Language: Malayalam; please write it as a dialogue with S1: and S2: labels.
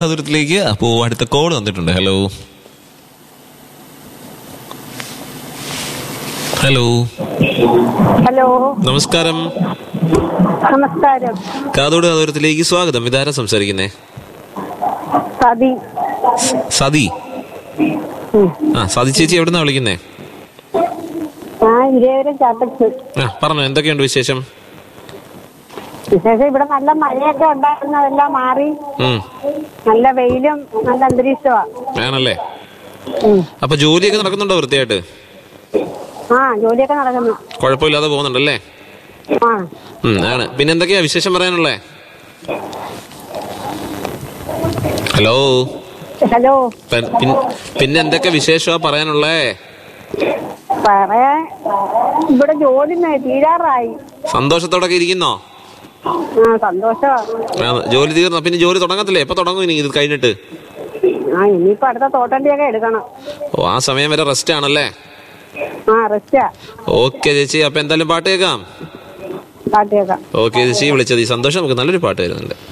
S1: ദൂരത്തിലേക്ക് അപ്പോ അടുത്ത കോൾ വന്നിട്ടുണ്ട് ഹലോ ഹലോ
S2: ഹലോ
S1: നമസ്കാരം
S2: നമസ്കാരം
S1: കാതോട് കാതോരത്തിലേക്ക് സ്വാഗതം ഇതാരാ സംസാരിക്കുന്നേ
S2: സതി
S1: സതി
S2: ഉം.
S1: ആ സതി ചേച്ചി എവിടുന്നാ വിളിക്കുന്നേ
S2: ഞാൻ ഇരേവരം ചാത്തച്ച്
S1: ആ പറഞ്ഞോ എന്തൊക്കെയുണ്ട് വിശേഷം
S2: വിശേഷം ഇവിടെ നല്ല മഴയൊക്കെ ഉണ്ടായിരുന്നതെല്ലാം മാറി
S1: ഉം
S2: നല്ല വെയിലും നല്ല അന്തരീക്ഷമാണ്
S1: ആണല്ലേ അപ്പൊ ജോലിയൊക്കെ നടക്കുന്നുണ്ടോ വൃത്തിയായിട്ട്
S2: ആ ജോലിയൊക്കെ നടക്കുന്നു
S1: കുഴപ്പമില്ലാതെ പോകുന്നുണ്ടല്ലേ
S2: ആ
S1: ഉം, ആണ് പിന്നെ എന്തൊക്കെയാ വിശേഷം പറയാനുള്ളേ ഹലോ
S2: ഹലോ
S1: പി- പിൻ- പിന്നെ എന്തൊക്കെ വിശേഷമാ പറയാനുള്ളേ
S2: പറയാൻ ഇവിടെ ജോലി നേ- തീരാറായി
S1: സന്തോഷത്തോടൊക്കെ ഇരിക്കുന്നോ
S2: ആ സന്തോഷമാണ്
S1: ആ, ജോലി തീർന്നോ പിന്നെ ജോലി തുടങ്ങത്തില്ലേ എപ്പോ തുടങ്ങും ഇനി ഇത് കഴിഞ്ഞിട്ട്
S2: ആ ഇനിയിപ്പോ അടുത്ത തോട്ടണ്ടിയൊക്കെ എടുക്കണം
S1: ഓ ആ സമയം വരെ റെസ്റ്റ് ആണല്ലേ
S2: ആ റെസ്റ്റാ
S1: ഓക്കെ ചേച്ചി അപ്പൊ എന്തായാലും പാട്ട് കേൾക്കാം
S2: കാട്ടിയേക്കാം
S1: ഓക്കെ ചേച്ചി വിളിച്ചത് ഈ സന്തോഷം നമുക്ക് നല്ലൊരു പാട്ട് വരുന്നുണ്ട്